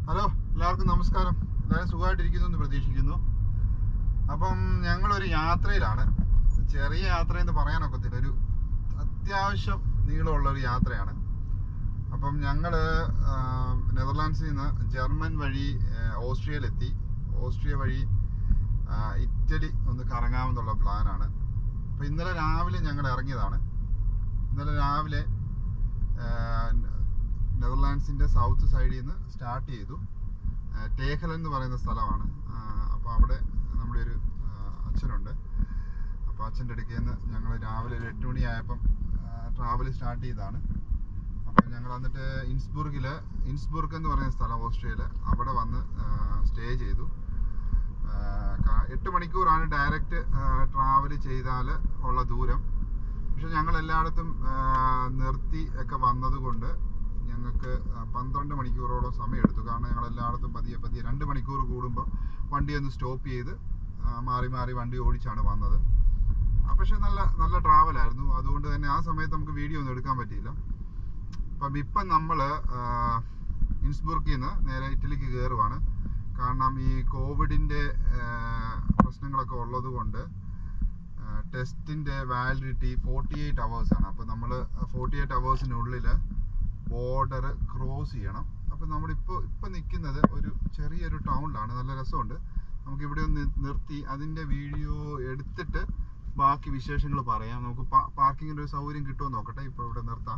Hello എല്ലാവർക്കും നമസ്കാരം എല്ലാവരും സുഖമായിട്ടിരിക്കുന്നു എന്ന് പ്രതീക്ഷിക്കുന്നു അപ്പം ഞങ്ങളൊരു യാത്രയിലാണ് ചെറിയ യാത്ര എന്ന് പറയാനൊക്കത്തില്ല ഒരു അത്യാവശ്യം നീളമുള്ള ഒരു യാത്രയാണ് അപ്പം ഞങ്ങൾ നെതർലാൻഡ്സിൽ നിന്ന് ജർമ്മൻ വഴി ആ, ഓസ്ട്രിയയിലെത്തി ഓസ്ട്രിയ വഴി ആ, ഇറ്റലി ഒന്ന് കറങ്ങാമെന്നുള്ള പ്ലാനാണ് അപ്പം ഇന്നലെ രാവിലെ ഞങ്ങൾ ഇറങ്ങിയതാണ് ഇന്നലെ രാവിലെ ആ, നെതർലാൻഡ്സിന്റെ സൗത്ത് സൈഡിൽ നിന്ന് സ്റ്റാർട്ട് ചെയ്തു ആ, ടേഹലൻ എന്ന് പറയുന്ന സ്ഥലമാണ് അപ്പോൾ അവിടെ നമ്മുടെ ഒരു ആ, അച്ഛനുണ്ട് അപ്പോൾ അച്ഛൻ്റെ അടുക്കൽ നിന്ന് ഞങ്ങൾ രാവിലെ ഒരു എട്ട് മണിയായപ്പം ട്രാവൽ സ്റ്റാർട്ട് ചെയ്തതാണ് അപ്പോൾ ഞങ്ങൾ എന്നിട്ട് ഇൻസ്ബുർഗിൽ ഇൻസ്ബുർഗ് എന്ന് പറയുന്ന സ്ഥലം ഓസ്ട്രിയയിൽ അവിടെ വന്ന് സ്റ്റേ ചെയ്തു ആ, ക- എട്ട് മണിക്കൂറാണ് ഡയറക്റ്റ് ട്രാവൽ ചെയ്താൽ ഉള്ള ദൂരം പക്ഷെ ഞങ്ങൾ എല്ലായിടത്തും ആ, നിർത്തി ഒക്കെ വന്നതുകൊണ്ട് ഞങ്ങൾക്ക് പന്ത്രണ്ട് മണിക്കൂറോളം സമയം എടുത്തു കാരണം ഞങ്ങൾ എല്ലായിടത്തും പതിയെ പതിയെ രണ്ട് മണിക്കൂർ കൂടുമ്പോൾ വണ്ടി ഒന്ന് സ്റ്റോപ്പ് ചെയ്ത് ആ, മാറി മാറി വണ്ടി ഓടിച്ചാണ് വന്നത് ആ, പക്ഷെ നല്ല നല്ല ട്രാവലായിരുന്നു അതുകൊണ്ട് തന്നെ ആ സമയത്ത് നമുക്ക് വീഡിയോ ഒന്നും എടുക്കാൻ പറ്റിയില്ല അപ്പം ഇപ്പം നമ്മൾ ഇൻസ്ബുർക്കിൽ നിന്ന് നേരെ ഇറ്റലിക്ക് കയറുവാണ് കാരണം ഈ കോവിഡിൻ്റെ പ്രശ്നങ്ങളൊക്കെ ഉള്ളത് കൊണ്ട് ടെസ്റ്റിൻ്റെ വാലിഡിറ്റി ഫോർട്ടി എയ്റ്റ് ആണ് അപ്പോൾ നമ്മൾ ഫോർട്ടി എയ്റ്റ് അവേഴ്സിനുള്ളിൽ ബോർഡർ ക്രോസ് ചെയ്യണം അപ്പോൾ നമ്മളിപ്പോൾ ഇപ്പം നിൽക്കുന്നത് ഒരു ചെറിയൊരു ടൗണിലാണ് നല്ല രസമുണ്ട് നമുക്ക് ഇവിടെ ഒന്ന് നിർത്തി അതിൻ്റെ വീഡിയോ എടുത്തിട്ട് ബാക്കി വിശേഷങ്ങൾ പറയാം നമുക്ക് പാർക്കിങ്ങിൻ്റെ ഒരു സൗകര്യം കിട്ടുമോ എന്ന് നോക്കട്ടെ ഇപ്പോൾ ഇവിടെ നിർത്താം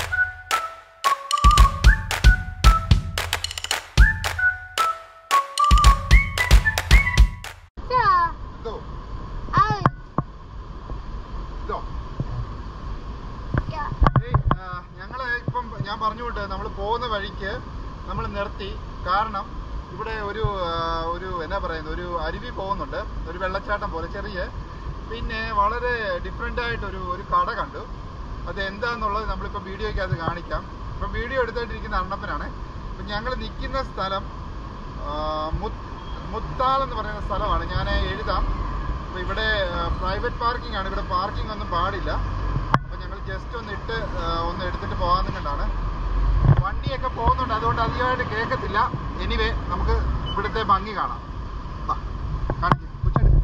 Ja, ഇതോ uit. ഇതോ Ja. ഏയ്, ആ, ഞങ്ങള് ഇപ്പം ഞാൻ പറഞ്ഞുകൊണ്ട് നമ്മൾ പോകുന്ന വഴിക്ക് നമ്മൾ നിർത്തി കാരണം ഇവിടെ ഒരു ആ, ഒരു എന്നാ പറയുന്നത് ഒരു അരുവി പോകുന്നുണ്ട് ഒരു വെള്ളച്ചാട്ടം പോലെ ചെറിയ പിന്നെ വളരെ ഡിഫറെൻ്റ് ആയിട്ട് ഒരു ഒരു കട കണ്ടു അത് എന്താന്നുള്ളത് നമ്മളിപ്പോൾ വീഡിയോയ്ക്കകത്ത് കാണിക്കാം ഇപ്പം വീഡിയോ എടുത്തോണ്ടിരിക്കുന്ന അണ്ണപ്പനാണ് അപ്പം ഞങ്ങൾ നിൽക്കുന്ന സ്ഥലം ആ, മുത്ത് മുത്താൾ എന്ന് പറയുന്ന സ്ഥലമാണ് ഞാൻ എഴുതാം അപ്പോൾ ഇവിടെ പ്രൈവറ്റ് പാർക്കിംഗ് ആണ് ഇവിടെ പാർക്കിംഗ് ഒന്നും പാടില്ല അപ്പോൾ ഞങ്ങൾ ജസ്റ്റ് ഒന്ന് ഇട്ട് ആ, ഒന്ന് എടുത്തിട്ട് പോകാമെന്ന് കണ്ടാണ് വണ്ടിയൊക്കെ പോകുന്നുണ്ട് അതുകൊണ്ട് അധികമായിട്ട് കേൾക്കത്തില്ല എനിവേ നമുക്ക് ഇവിടുത്തെ ഭംഗി കാണാം വാ, കാണിക്ക്. കൊച്ചെടുക്ക്.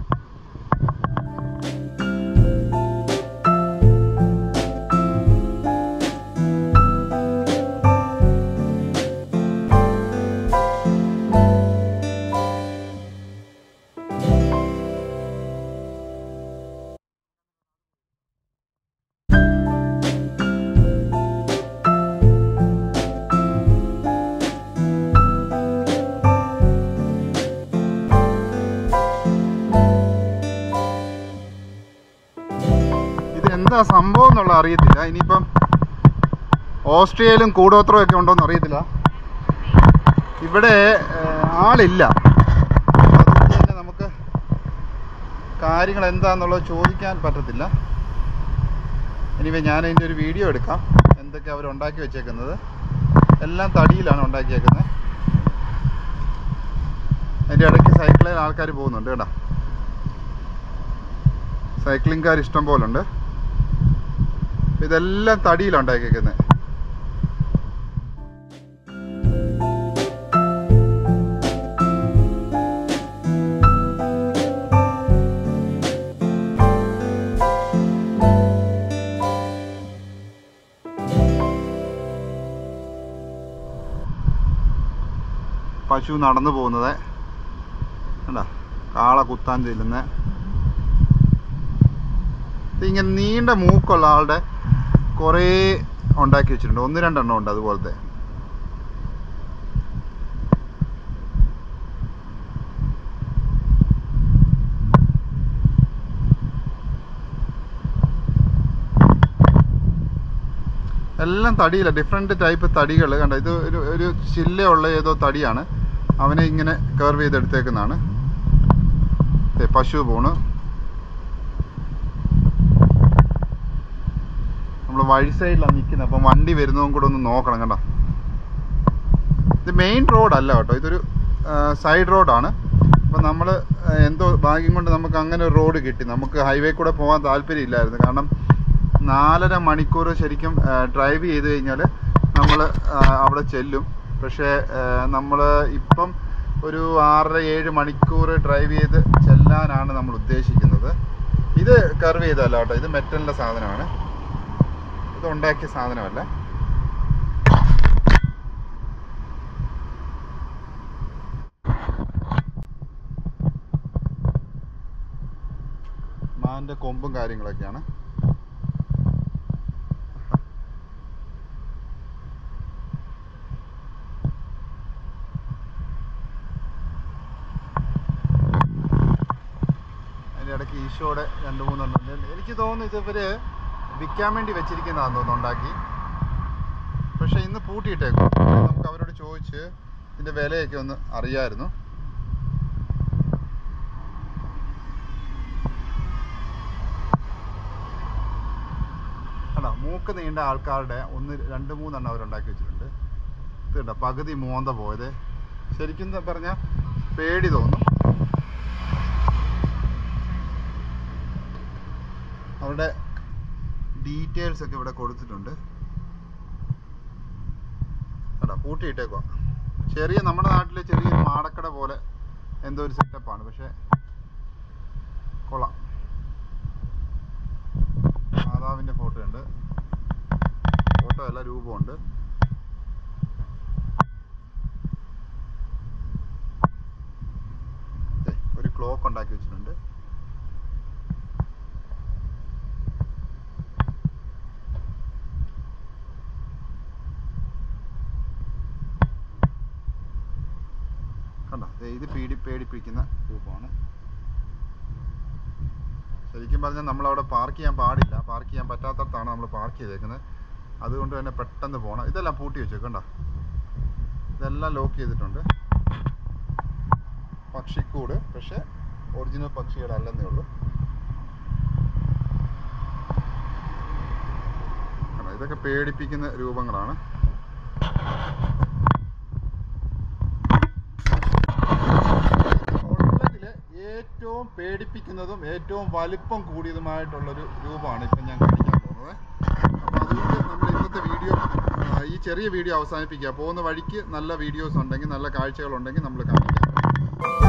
ഇത് എന്താ സംഭവം എന്നുള്ള അറിയത്തില്ല ഇനിയിപ്പം ഓസ്ട്രിയയിലും കൂടോത്രവും ഒക്കെ ഉണ്ടോന്ന് അറിയത്തില്ല ഇവിടെ ഏഹ്, ആളില്ല അതുകൊണ്ട് തന്നെ നമുക്ക് കാര്യങ്ങൾ എന്താന്നുള്ളത് ചോദിക്കാൻ പറ്റത്തില്ല ഇനിവേ ഞാൻ അതിൻ്റെ ഒരു വീഡിയോ എടുക്കാം എന്തൊക്കെ അവർ ഉണ്ടാക്കി വെച്ചേക്കുന്നത് എല്ലാം തടിയിലാണ് ഉണ്ടാക്കിയേക്കുന്നത് അതിൻ്റെ ഇടയ്ക്ക് സൈക്കിളിൽ ആൾക്കാർ പോകുന്നുണ്ട് കേട്ടോ സൈക്ലിംഗുകാർ ഇഷ്ടം പോലെ ഉണ്ട് ഇതെല്ലാം തടിയിലാണ് ഉണ്ടാക്കിയേക്കുന്നത് പശു നടന്നു പോകുന്നത് കണ്ട കാള കുത്താൻ ചെല്ലുന്നത് ഇങ്ങനെ നീണ്ട മൂക്കുള്ള ആളുടെ കുറേ ഉണ്ടാക്കി വെച്ചിട്ടുണ്ട് ഒന്ന് രണ്ടെണ്ണം ഉണ്ട് അതുപോലത്തെ എല്ലാം തടിയില്ല ഡിഫറെൻറ്റ് ടൈപ്പ് തടികൾ കണ്ട ഇത് ഒരു ഒരു ചില്ലയുള്ള ഏതോ തടിയാണ് അവനെ ഇങ്ങനെ കർവ് ചെയ്തെടുത്തേക്കുന്നതാണ് ദേ പശു പോണ് നമ്മൾ വഴി സൈഡിലാണ് നിൽക്കുന്നത് അപ്പം വണ്ടി വരുന്നതും കൂടെ ഒന്ന് നോക്കണം കണ്ടോ ഇത് മെയിൻ റോഡല്ല കേട്ടോ ഇതൊരു സൈഡ് റോഡാണ് അപ്പം നമ്മൾ എന്തോ ഭാഗ്യം കൊണ്ട് നമുക്ക് അങ്ങനെ ഒരു റോഡ് കിട്ടി നമുക്ക് ഹൈവേ കൂടെ പോകാൻ താല്പര്യമില്ലായിരുന്നു കാരണം നാലര മണിക്കൂർ ശരിക്കും ഡ്രൈവ് ചെയ്ത് കഴിഞ്ഞാൽ നമ്മൾ അവിടെ ചെല്ലും പക്ഷേ നമ്മൾ ഇപ്പം ഒരു ആറര ഏഴ് മണിക്കൂർ ഡ്രൈവ് ചെയ്ത് ചെല്ലാനാണ് നമ്മൾ ഉദ്ദേശിക്കുന്നത് ഇത് കർവ് ചെയ്തല്ല കേട്ടോ ഇത് മെറ്റലിൻ്റെ സാധനമാണ് ഇത് ഉണ്ടാക്കിയ സാധനമല്ല മാൻ്റെ കൊമ്പും കാര്യങ്ങളൊക്കെയാണ് അതിൻ്റെ ഇടയ്ക്ക് ഈശോയുടെ രണ്ട് മൂന്നെണ്ണം ഉണ്ട്. എനിക്ക് തോന്നുന്നു ഇത് ഇവര് വിൽക്കാൻ വേണ്ടി വെച്ചിരിക്കുന്നതാന്ന് തോന്നുന്നു ഉണ്ടാക്കി പക്ഷെ ഇന്ന് പൂട്ടിയിട്ടേക്കും നമുക്ക് അവരോട് ചോദിച്ച് ഇതിന്റെ വിലയൊക്കെ ഒന്ന് അറിയായിരുന്നു കണ്ടോ മൂക്ക് നീണ്ട ആൾക്കാരുടെ ഒന്ന് രണ്ട് മൂന്നെണ്ണം അവരുണ്ടാക്കി വെച്ചിട്ടുണ്ട് ഇത് കണ്ടോ പകുതി മോന്ത പോയത് ശരിക്കും പറഞ്ഞാൽ പേടി തോന്നും അവരുടെ ഡീറ്റെയിൽസ് ഒക്കെ ഇവിടെ കൊടുത്തിട്ടുണ്ട് കണ്ടോ പൂട്ടിയിട്ടേക്കുവാ ചെറിയ നമ്മുടെ നാട്ടിലെ ചെറിയൊരു മാടക്കട പോലെ എന്തോ ഒരു സെറ്റപ്പാണ് പക്ഷെ കൊള്ളാം മാതാവിൻ്റെ ഫോട്ടോ ഉണ്ട് ഫോട്ടോ അല്ല രൂപമുണ്ട് ദേ, ഒരു ക്ലോക്ക് ഉണ്ടാക്കി വെച്ചിട്ടുണ്ട് കണ്ടോ ദേ ഇത് പീഡി പേടിപ്പിക്കുന്ന രൂപമാണ് ശരിക്കും പറഞ്ഞാൽ നമ്മളവിടെ പാർക്ക് ചെയ്യാൻ പാടില്ല പാർക്ക് ചെയ്യാൻ പറ്റാത്തടത്താണ് നമ്മൾ പാർക്ക് ചെയ്തേക്കുന്നത് അതുകൊണ്ട് തന്നെ പെട്ടെന്ന് പോകണം ഇതെല്ലാം പൂട്ടി വെച്ചേക്കും കണ്ടോ ഇതെല്ലാം ലോക്ക് ചെയ്തിട്ടുണ്ട് പക്ഷിക്കൂട് പക്ഷെ ഒറിജിനൽ പക്ഷികളല്ലെന്നേ ഉള്ളൂ കണ്ടോ, ഇതൊക്കെ പേടിപ്പിക്കുന്ന രൂപങ്ങളാണ് ഉള്ളതില് ഏറ്റവും പേടിപ്പിക്കുന്നതും ഏറ്റവും വലിപ്പം കൂടിയതുമായിട്ടുള്ളൊരു രൂപമാണ് ഇപ്പം ഞാൻ കാണിക്കാൻ പോകുന്നത് അപ്പോൾ അതുകൊണ്ട് നമ്മൾ ഇന്നത്തെ വീഡിയോ ആ, ഈ ചെറിയ വീഡിയോ അവസാനിപ്പിക്കുക പോകുന്ന വഴിക്ക് നല്ല വീഡിയോസ് ഉണ്ടെങ്കിൽ നല്ല കാഴ്ചകൾ ഉണ്ടെങ്കിൽ നമ്മൾ കാണിക്കാം